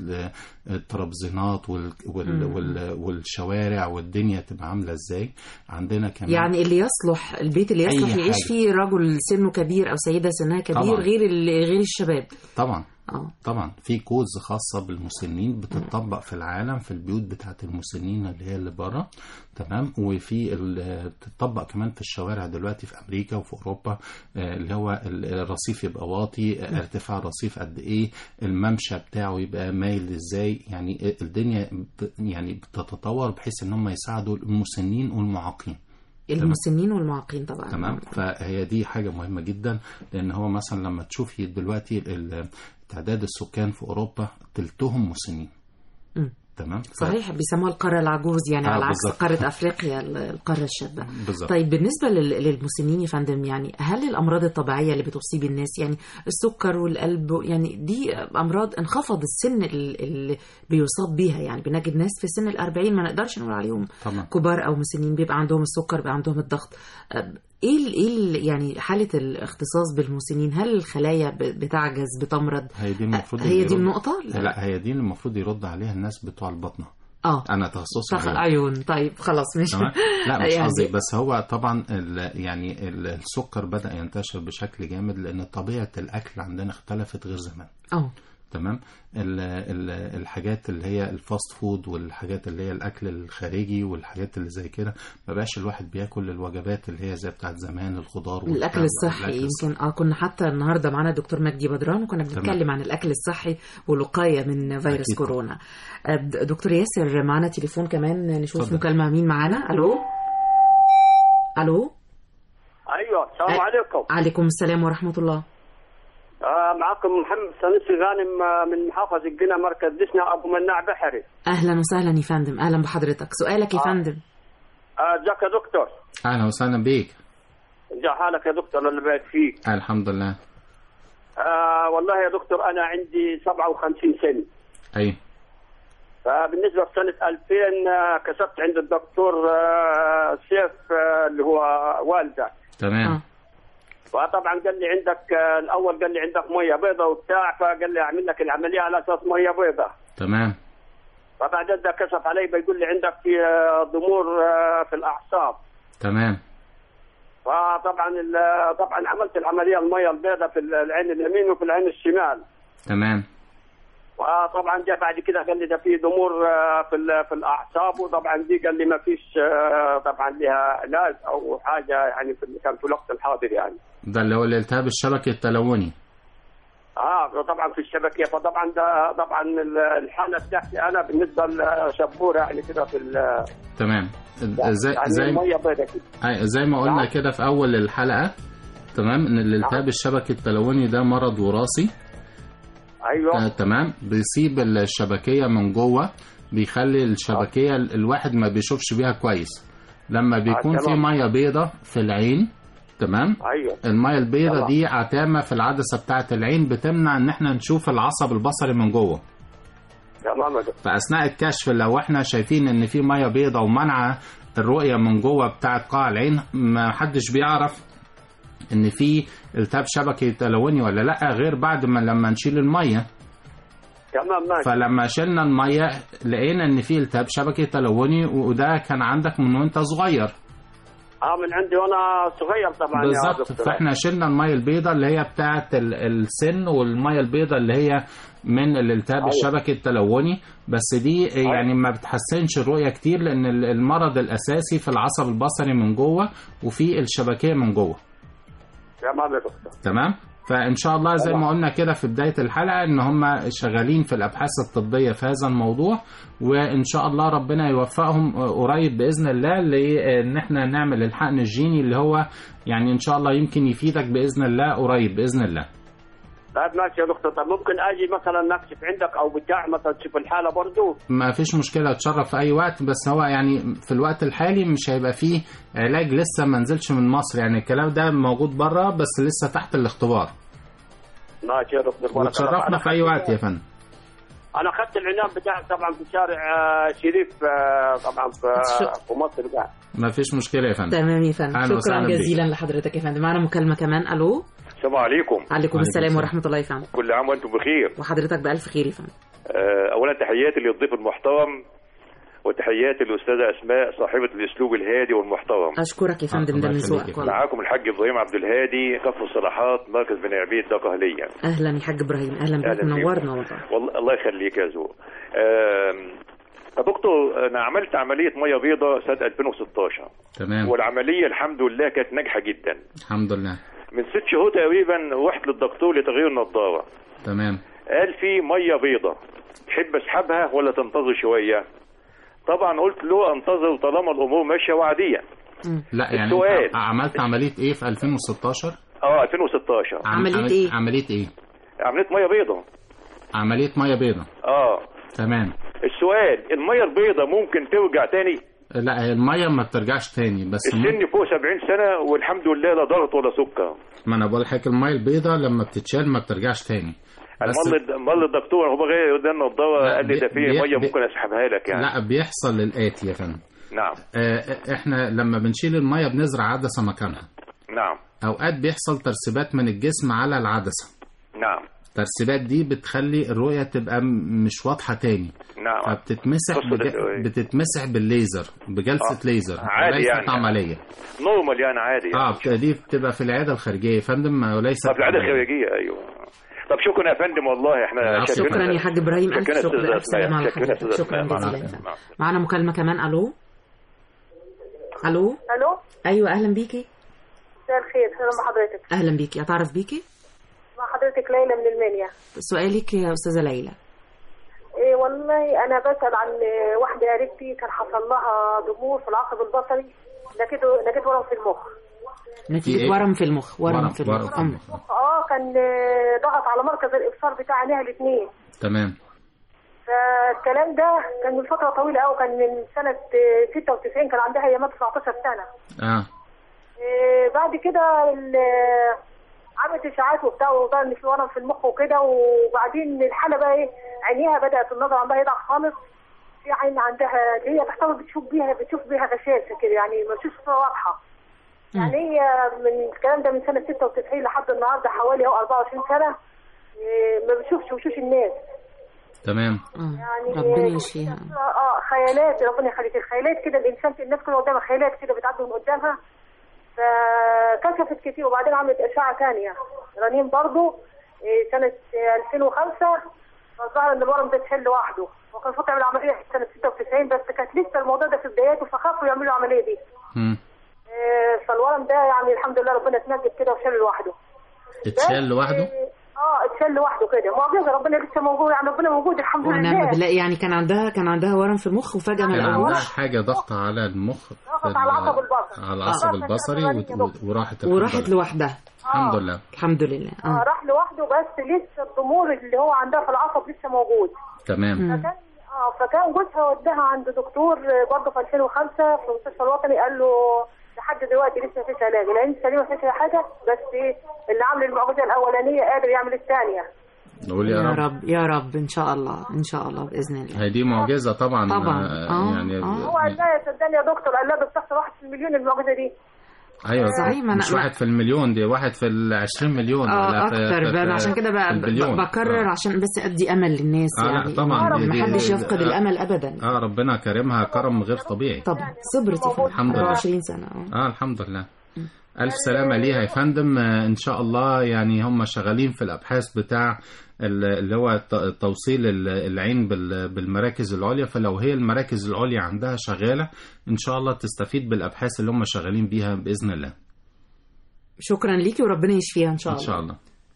والترابزينات وال... وال... مم. وال... والشوارع والدنيا تبقى عامله ازاي عندنا كمان يعني اللي يصلح البيت اللي أي يصلح يعيش حاجة. فيه رجل سنه كبير أو سيدة سنها كبير طبعاً. غير ال... غير الشباب طبعا اه طبعا في كودز خاصة بالمسنين بتطبق في العالم في البيوت بتاعت المسنين اللي هي اللي بره تمام وفي ال- بتطبق كمان في الشوارع دلوقتي في أمريكا وفي أوروبا آه، اللي هو ال- الرصيف يبقى واطي آه، ارتفاع الرصيف قد إيه الممشى بتاعه يبقى مايل إزاي يعني الدنيا بت- يعني بتتطور بحيث إن هم يساعدوا المسنين والمعاقين المسنين والمعاقين طبعا تمام فهي دي حاجة مهمة جدا لأن هو مثلا لما تشوفي دلوقتي ال- تعداد السكان في أوروبا تلتهم مسنين مم. تمام ف- صحيح بيسموها القارة العجوز يعني آه، على عكس بالظبط. قارة أفريقيا ال- القارة الشابة بالظبط طيب بالنسبة لل- للمسنين يا فندم يعني هل الأمراض الطبيعية اللي بتصيب الناس يعني السكر والقلب يعني دي أمراض انخفض السن ال- اللي بيصاب بيها يعني بنجد ناس في سن الأربعين ما نقدرش نقول عليهم طبعا كبار أو مسنين بيبقى عندهم السكر بيبقى عندهم الضغط أب- ايه ال- ايه ال- يعني حاله الاختصاص بالمسنين هل الخلايا ب- بتعجز بتمرض هي دي المفروض هي اللي دي يرد- النقطه لا هي دي اللي المفروض يرد عليها الناس بتوع البطنة اه أنا تخصصي صح عيون. عيون طيب خلاص مش تمام لا مش يعني- قصدي بس هو طبعا ال- يعني ال- السكر بدأ ينتشر بشكل جامد لأن طبيعة الأكل عندنا اختلفت غير زمان اه تمام ال ال الحاجات اللي هي الفاست فود والحاجات اللي هي الاكل الخارجي والحاجات اللي زي كده ما بقاش الواحد بياكل الوجبات اللي هي زي بتاعت زمان الخضار والبتاع الاكل الصحي والأكل يمكن اه كنا حتى النهارده معانا الدكتور مجدي بدران وكنا تمام. بنتكلم عن الاكل الصحي والوقايه من فيروس أكيد طبعا. كورونا آه، د- دكتور ياسر معانا تليفون كمان نشوف اتفضل. مكالمه مين معانا الو الو ايوه السلام أ- عليكم عليكم السلام ورحمه الله آه معكم محمد سنسي غانم آه، من محافظة قنا مركز دشنا ابو مناع بحري اهلا وسهلا يا فندم اهلا بحضرتك سؤالك يا آه. فندم آه، ازيك يا دكتور اهلا وسهلا بيك ازي حالك يا دكتور الله يبارك فيك آه، الحمد لله آه والله يا دكتور انا عندي 57 سنه اي فبالنسبه لسنه 2000 آه، كسبت عند الدكتور آه، سيف آه، اللي هو والدك تمام آه. فطبعا قال لي عندك آه، الاول قال لي عندك ميه بيضاء وبتاع فقال لي اعمل لك العمليه على اساس ميه بيضاء تمام فبعد ذلك كشف علي بيقول لي عندك في آه، ضمور آه، في الاعصاب تمام فطبعا ال- طبعا عملت العمليه الميه البيضاء في العين اليمين وفي العين الشمال تمام وطبعا جاء بعد كده قال لي ده في ضمور آه، في ال- في الاعصاب وطبعا دي قال لي ما فيش آه، طبعا لها علاج او حاجه يعني في كان في الوقت الحاضر يعني ده اللي هو الالتهاب الشبكي التلوني اه طبعا في الشبكيه فطبعا ده طبعا ال- الحاله بتاعتي انا بالنسبه لشبوره يعني كده في ال- تمام زي يعني زي الميه بيضاء كده أي- زي ما قلنا كده في اول الحلقه تمام ان الالتهاب الشبكي التلوني ده مرض وراثي ايوه آه تمام بيصيب الشبكيه من جوه بيخلي الشبكيه ال- الواحد ما بيشوفش بيها كويس لما بيكون في تمام. ميه بيضة في العين تمام ايوه الميه البيضة تمام. دي عتامه في العدسه بتاعه العين بتمنع ان احنا نشوف العصب البصري من جوه تمام يا دكتور فاثناء الكشف لو احنا شايفين ان في ميه بيضة ومنع الرؤيه من جوه بتاعه قاع العين ما حدش بيعرف ان في التهاب شبكي تلوني ولا لا غير بعد ما لما نشيل الميه تمام ماشي فلما شلنا الميه لقينا ان في التهاب شبكي تلوني وده كان عندك من وانت صغير اه من عندي وانا صغير طبعا يا بالظبط دكتور فاحنا شلنا الميه البيضاء اللي هي بتاعه ال- السن والميه البيضاء اللي هي من الالتهاب أيوة. الشبكي التلوني بس دي يعني ما بتحسنش الرؤيه كتير لان ال- المرض الاساسي في العصب البصري من جوه وفي الشبكيه من جوه تمام يا دكتور تمام فان شاء الله زي ما قلنا كده في بدايه الحلقه ان هم شغالين في الابحاث الطبيه في هذا الموضوع وان شاء الله ربنا يوفقهم قريب باذن الله لان احنا نعمل الحقن الجيني اللي هو يعني ان شاء الله يمكن يفيدك باذن الله قريب باذن الله طيب ماشي يا دكتور طب ممكن اجي مثلا نكشف عندك او بتاع مثلا تشوف الحاله برضو ما فيش مشكله تشرف في اي وقت بس هو يعني في الوقت الحالي مش هيبقى فيه علاج لسه ما نزلش من مصر يعني الكلام ده موجود بره بس لسه تحت الاختبار ماشي يا دكتور بارك الله. وتشرفنا أنا في اي وقت يا فندم انا اخذت العنوان بتاعك طبعا في شارع آه، شريف آه، طبعا في في مصر قاعد ما فيش مشكله يا فندم تمام يا فندم أهلا شكرا وسهلا بيك. جزيلا لحضرتك يا فندم معنا مكالمة كمان الو السلام عليكم عليكم السلام ورحمة الله يا فندم كل عام وانتم بخير وحضرتك بألف خير يا فندم آه، اولا تحياتي للضيف المحترم وتحياتي للاستاذه اسماء صاحبه الاسلوب الهادي والمحترم أشكرك يا فندم ده من ذوقك والله معاكم الحاج ابراهيم عبد الهادي كف الصلاحات مركز بني عبيد دقهليا أهلا يا حاج إبراهيم أهلا بك أهلا بيك. منورنا والله والله الله يخليك يا زو آم، يا دكتور انا عملت عمليه ميه بيضاء سنه 2016 تمام والعمليه الحمد لله كانت ناجحه جدا الحمد لله من ست شهور تقريبا رحت للدكتور لتغيير النظاره تمام قال في ميه بيضة تحب اسحبها ولا تنتظر شويه طبعا قلت له انتظر طالما الامور ماشيه وعاديه لا يعني السؤال. انت عملت عمليه ايه في 2016 اه 2016 عم- عمليه ايه عمليه ايه عمليه ميه بيضة عمليه ميه بيضاء اه تمام السؤال الميه البيضة ممكن ترجع تاني لا هي الميه ما بترجعش تاني بس م- السن فوق 70 سنه والحمد لله لا ضغط ولا سكر ما انا بقول لحضرتك الميه البيضاء لما بتتشال ما بترجعش تاني بس مال مال الدكتور هو غير قدام النظاره لا، قال لي بي- ده في بي- ميه بي- ممكن اسحبها لك يعني لا بيحصل الاتي يا فندم نعم آه، احنا لما بنشيل الميه بنزرع عدسه مكانها نعم اوقات بيحصل ترسبات من الجسم على العدسه نعم الترسبات دي بتخلي الرؤيه تبقى م- مش واضحه تاني نعم فبتتمسح قصة بج... الرؤية. بتتمسح بالليزر بجلسه آه. ليزر عادي وليست يعني. عمليه نورمال يعني عادي يعني. اه بت- دي بتبقى في العياده الخارجيه يا فندم وليس طب العاده الخارجيه ايوه طب شكرا يا فندم والله احنا شكرا يا حاج إبراهيم ألف شكرا شكر أستاذة ألف سلامة على أسماء. شكرا حضرتك أستاذة شكرا أسماء. جزيلا مع يا فندم نعم. معنا مكالمة كمان الو الو الو ايوه اهلا بيكي مساء الخير سلام حضرتك اهلا بيكي اتعرف بيكي مع حضرتك ليلى من المنيا سؤالك يا استاذه ليلى إيه والله انا بسال عن واحده قريبتي كان حصل لها ضمور في العصب البصري لقيت لقيت ورم في المخ نتيجه إيه؟ ورم في المخ ورم, ورم- في ورم المخ في أم. اه كان آه، ضغط على مركز الابصار بتاع عينيها الاثنين تمام فالكلام ده كان من فتره طويله قوي كان من سنه آه، 96 كان عندها هي 19 سنه اه إيه، بعد كده ال- عملت اشاعات وبتاع وظهر ان في ورم في المخ وكده وبعدين الحاله بقى ايه عينيها بدات النظر عندها يضعف خالص في عين عندها اللي هي تحتفظ بتشوف بيها بتشوف بيها غشاشه كده يعني ما بتشوفش صوره واضحه يعني هي من الكلام ده من سنه 96 لحد النهارده حوالي اهو 24 سنه إيه، ما بتشوفش وشوش الناس تمام يعني ربنا يشفيها اه خيالات ربنا يخليك الخيالات كده الانسان الناس كلها قدامها خيالات كده بتعدي من قدامها فكشفت كتير وبعدين عملت اشعه ثانيه رنين برضو إيه، سنه 2005 فالظاهر ان الورم ده اتحل لوحده وكان المفروض تعمل عمليه في سنه 96 بس كانت لسه الموضوع ده في بداياته فخافوا يعملوا العمليه دي مم. آه، فالورم ده يعني الحمد لله ربنا اتنجد كده وشال لوحده اتشال لوحده اه اتشال لوحده كده معجزه ربنا لسه موجود يعني ربنا موجود الحمد ونعم لله بالله يعني كان عندها كان عندها ورم في المخ وفجأة ما كان عندها لقوهوش حاجة ضغط على المخ في ضغط على العصب البصري على العصب آه. البصري و- و- وراحت الحمد وراحت لله. لوحدها الحمد لله الحمد لله اه اه راح لوحده بس لسه الضمور اللي هو عندها في العصب لسه موجود تمام فكان اه فكان جوزها وداها عند دكتور آه، برضه في 2005 في المستشفى الوطني قال له لحد دلوقتي لسه مفيش علاج العين سليمه مفيش أي حاجه بس ايه اللي عامل المعجزه الاولانيه قادر يعمل الثانيه نقول يا يا رب رب يا رب ان شاء الله ان شاء الله باذن الله هي دي معجزة طبعا طبعا. آه، آه، يعني هو قال لها يا صدقني يا دكتور قال لها ده بتحصل واحد في المليون المعجزه دي ايوه صحيح، ما أنا- مش ما- واحد في المليون دي واحد في ال 20 مليون اه ولا في اكتر في- بقى في- عشان كده في بقى البليون. ب- بكرر آه. عشان بس ادي امل للناس آه، لا، يعني طبعاً دي- دي- محدش دي- يفقد آه. الامل ابدا اه ربنا كرمها كرم غير طبيعي طبعا صبرت الحمد لله 24 سنه اه اه الحمد لله ألف سلامة ليها يا فندم آه، إن شاء الله يعني هم شغالين في الأبحاث بتاع ال- اللي هو ت- توصيل ال- العين بال- بالمراكز العليا فلو هي المراكز العليا عندها شغالة إن شاء الله تستفيد بالأبحاث اللي هم شغالين بيها بإذن الله شكرا ليكي وربنا يشفيها ان شاء إن الله شاء الله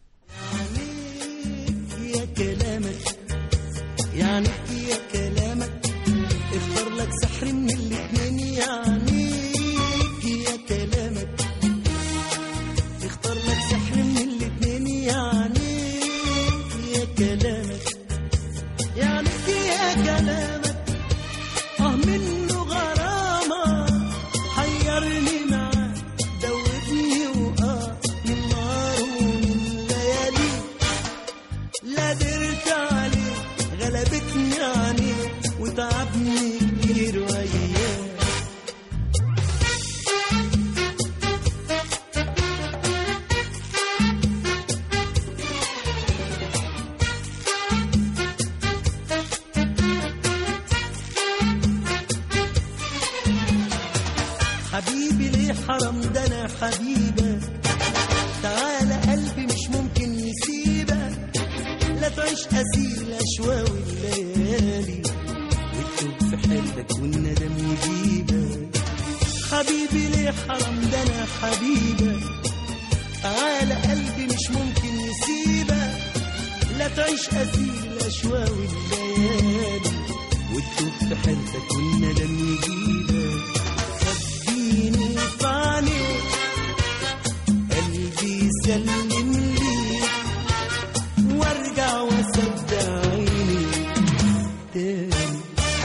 يا كلامك يعني يا كلامك اختار لك سحر من الاتنين يعني يا كلامك اختار لك سحر من الاتنين يعني يا كلامك يعني يا كلامك اه منه غرامة حيرني معاه دوبني واه من نار ومن ليالي لا درت عليه غلبتني عليه وتعبني كتير وياه حبيبي ليه حرام ده انا حبيبك تعالى قلبي مش ممكن يسيبك لا تعيش أسير الأشواق والليالي وتتوب في حلك والندم يجيبك حبيبي ليه حرام ده أنا حبيبك تعالى قلبي مش ممكن يسيبك لا تعيش أسير الأشواق والليالي وتتوب في حلك والندم يجيبك خبيني في عينيك قلبي سلم ليك وارجع واصدق عيني تاني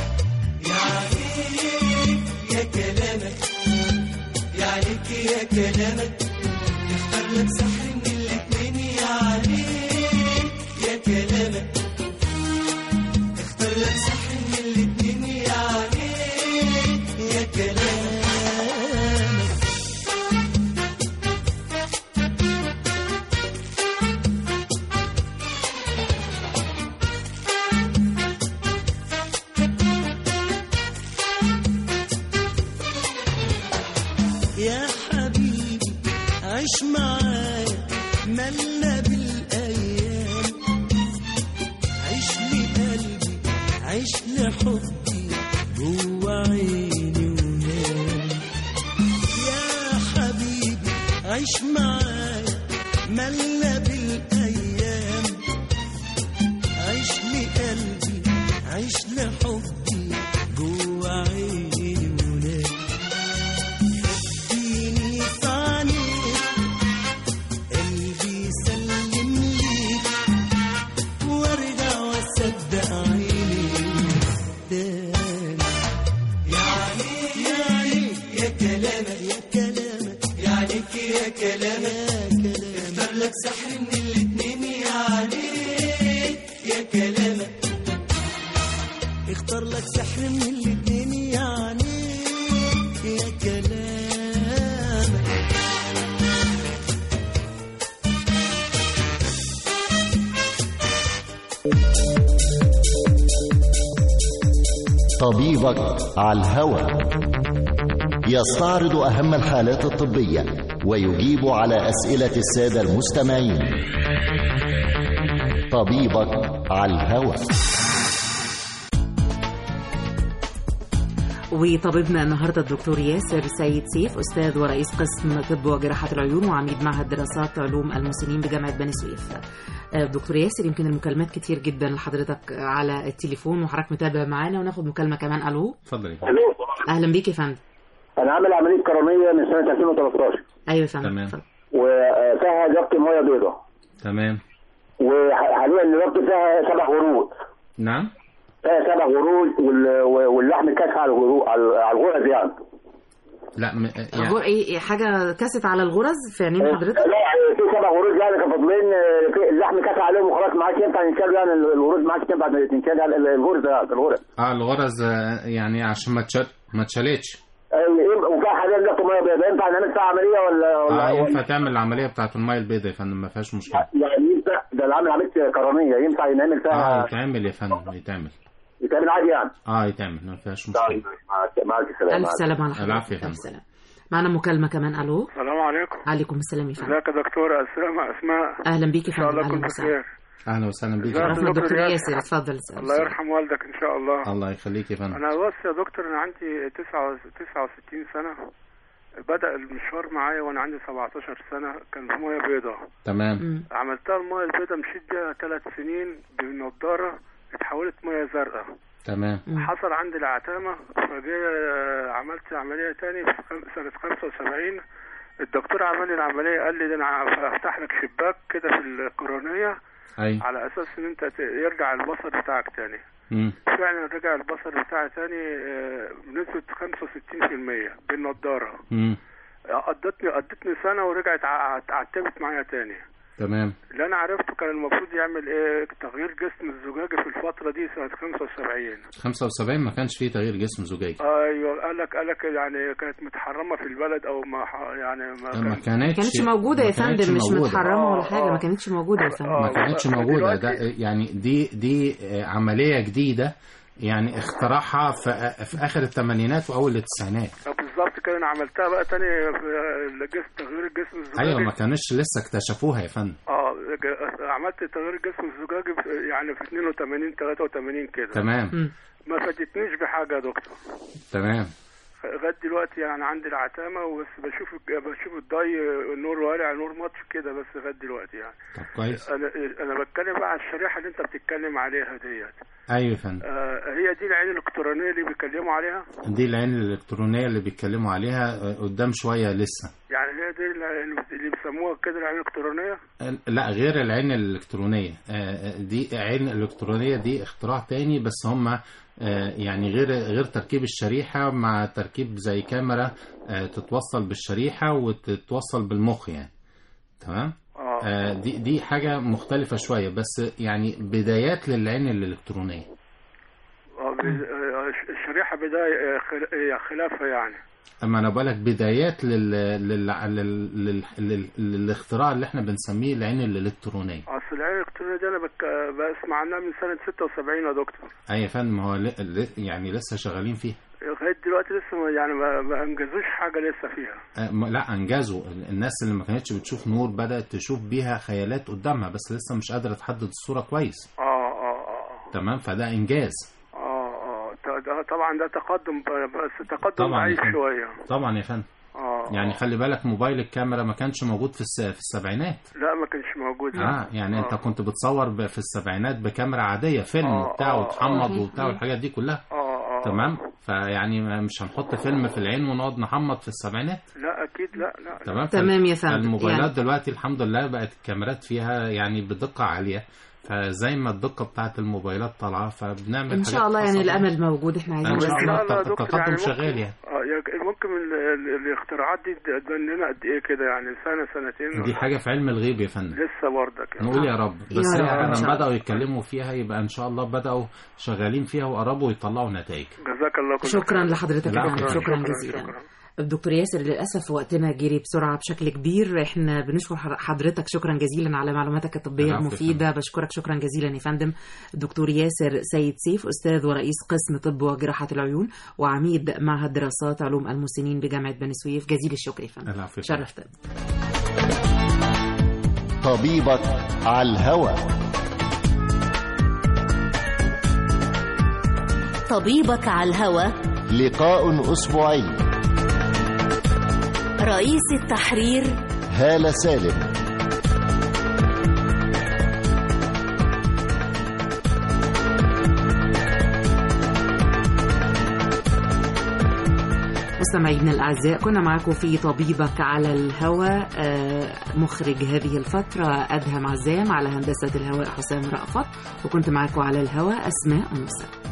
يعني يا كلامك يعني يا كلامك اختار لك سحر من الاتنين يعني يا كلامك اختار لك سحر من الاتنين يعني يا كلامك يا حبيبي عيش معايا ملنا بالايام عيش لي قلبي عيش لحبي جوا عيني ونام يا حبيبي عيش معايا ملنا بالايام عيش لي قلبي عيش لحبي جوا عيني ونام اديني في عينيك قلبي سلم ليك وارجع واصدق عيني تاني يعني يعني يا كلامك يا كلامك يعني يا كلامك اختار لك سحر من الاتنين يعني يا كلامك اختار لك سحر من الاتنين يعني يا كلامك طبيبك على الهوى يستعرض أهم الحالات الطبية ويجيب على أسئلة السادة المستمعين طبيبك على الهوى وطبيبنا النهارده الدكتور ياسر سيد سيف استاذ ورئيس قسم طب وجراحه العيون وعميد معهد دراسات علوم المسنين بجامعه بني سويف. آه، دكتور ياسر يمكن المكالمات كتير جدا لحضرتك على التليفون وحضرتك متابع معانا وناخد مكالمه كمان الو اتفضلي اهلا بيك يا فندم انا عامل عمليه كرونيه من سنه 2013 ايوه يا فندم تمام وفيها ضغط ميه بيضاء تمام وحاليا الضغط فيها سبع ورود نعم فيها سبع ورود وال- واللحم كاسح على الغرو- على على الغرز يعني لا م... يعني غور ايه إيه، حاجه كست على الغرز في عينين حضرتك لا في سبع ورود يعني كانوا فاضلين آه، في اللحم كاسح عليهم وخلاص ما عادش ينفع ينشال يعني الورود ما عادش ينفع تنشال يعني الغرز يعني الغرز اه الغرز آه، يعني عشان ما تشل ما اتشالتش آه، وفيها حاليا ضغط ميه بيضاء ينفع نعمل فيها عمليه ولا ولا اه ولا- ينفع تعمل العمليه بتاعت الميه البيضاء يا فندم ما فيهاش مشكله يعني ينفع ده العمل عمليه كرونيه ينفع ينعمل اه فيها يتعمل يا فندم يتعمل يتعمل عادي يعني اه يتعمل ما فيهاش مشكله مع الف سلامه الف سلامه على حضرتك العافيه يا الف فندم سلامه معنا مكالمه كمان الو السلام عليكم عليكم السلام يا فندم ازيك يا دكتور اسماء اسماء اهلا بيك يا ان شاء فندم الله اهلا كنت وسهلا بخير اهلا وسهلا بيك ازيك يا عرفنا الدكتور ياسر؟ ياسر اتفضل اسال الله يرحم والدك ان شاء الله الله يخليك يا فندم انا بص يا دكتور انا عندي 9 69 سنه بدا المشوار معايا وانا عندي 17 سنه كان في ميه بيضاء تمام عملتها الميه البيضاء مشيت بيها ثلاث سنين بالنضاره اتحولت ميه زرقاء تمام حصل عندي العتامة فجي عملت عملية تاني في خم- سنة 75 الدكتور عمل لي العملية قال لي ده انا هفتح لك شباك كده في القرنية اي على اساس ان انت ت- يرجع البصر بتاعك تاني مم. فعلا رجع البصر بتاعي تاني آه، بنسبة 65% بالنضارة مم. قضتني قضتني سنة ورجعت ع- عتبت معايا تاني تمام اللي انا عرفته كان المفروض يعمل ايه تغيير جسم الزجاجة في الفترة دي سنة 75 75 ما كانش فيه تغيير جسم زجاجي ايوه قال لك قال لك يعني كانت متحرمه في البلد او ما ح- يعني ما ما كان كانتش ما كانتش موجوده يا ما كانتش فندم مش موجودة. متحرمه ولا حاجه ما كانتش موجوده يا فندم ما كانتش موجودة ده يعني دي دي آه، عملية جديدة يعني اختراعها في, في آخر الثمانينات وأول التسعينات بالظبط كده انا عملتها بقى تاني في الجسم تغيير الجسم الزجاجي أيوة ما كانش لسه اكتشفوها يا فندم اه ج- عملت تغيير الجسم الزجاجي في- يعني في 82 83 كده تمام ما فادتنيش بحاجه يا دكتور تمام لغايه دلوقتي يعني عندي العتامه وبس بشوف الج- بشوف الضي النور والع نور ماتش كده بس لغايه دلوقتي يعني طب كويس انا انا بتكلم بقى على الشريحه اللي انت بتتكلم عليها ديت أيوة يا فندم آه هي دي العين الالكترونيه اللي بيتكلموا عليها دي العين الإلكترونية اللي بيتكلموا عليها آه، قدام شوية لسه يعني هي دي اللي- اللي بيسموها كده العين الالكترونيه لا غير العين الإلكترونية آه، دي عين إلكترونية دي اختراع تاني بس هم آه، يعني غير غير تركيب الشريحة مع تركيب زي كاميرا آه، تتوصل بالشريحة وتتوصل بالمخ يعني تمام آه، دي دي حاجة مختلفة شوية بس يعني بدايات للعين الإلكترونية آه، بي- آه، الشريحه بدايه آه، خل- آه، خلافها يعني اما انا بقولك بدايات لل... لل... لل... لل... لل... للاختراع اللي احنا بنسميه العين الالكترونيه اصل العين الالكترونيه دي انا بك... بسمع عنها من سنه 76 يا دكتور اي يا فندم هو ل... ل... يعني لسه شغالين فيها لغايه دلوقتي لسه ما- يعني ما, ما انجزوش حاجه لسه فيها أه، ما- لا انجزوا الناس اللي ما كانتش بتشوف نور بدات تشوف بيها خيالات قدامها بس لسه مش قادره تحدد الصوره كويس اه اه اه تمام فده انجاز اه اه ط- ده طبعا ده تقدم ب- بس تقدم طبعا ضعيف يا فندم. شويه طبعا يا فندم اه يعني خلي بالك موبايل الكاميرا ما كانش موجود في الس... في السبعينات لا ما كانش موجود اه يعني انت كنت بتصور ب... في السبعينات بكاميرا عاديه فيلم آه، وبتاع آه، وتحمض آه. وبتاع والحاجات دي كلها اه اه تمام فيعني ما- مش هنحط فيلم في العين ونقعد نحمض في السبعينات لا اكيد لا لا تمام تمام يا فندم. الموبايلات يعني- دلوقتي الحمد لله بقت الكاميرات فيها يعني بدقة عالية فزي ما الدقة بتاعت الموبايلات طالعة فبنعمل ان شاء حاجات الله يعني خاصة بيها. الامل موجود احنا عايزين ان شاء بس الله لا، لا، دكتور، التقدم يعني ممكن- شغال يعني اه يا- ممكن ال- ال- الاختراعات دي تبان لنا قد ايه كده يعني سنه سنتين دي حاجة في علم الغيب يا فندم لسه برضك يعني. نقول يا رب بس يا هي رب، إن شاء لما الله. بدأوا يتكلموا فيها يبقى ان شاء الله بدأوا شغالين فيها وقربوا يطلعوا نتائج جزاك الله كل شكرا خير. لحضرتك يا لا، فندم شكراً، شكرا شكراً، جزيلا الدكتور ياسر للاسف وقتنا جري بسرعه بشكل كبير احنا بنشكر حر- حضرتك شكرا جزيلا على معلوماتك الطبيه العفو يا المفيده بشكرك شكرا جزيلا يا فندم الدكتور ياسر سيد سيف استاذ ورئيس قسم طب وجراحه العيون وعميد معهد دراسات علوم المسنين بجامعه بني سويف جزيل الشكر يا فندم العفو يا فندم. شرفتنا طبيبك على الهوى طبيبك على الهوى لقاء أسبوعي رئيس التحرير هالة سالم مستمعينا الأعزاء كنا معكم في طبيبك على الهواء آه، مخرج هذه الفترة أدهم عزام على هندسة الهواء حسام رأفت وكنت معكم على الهواء أسماء موسى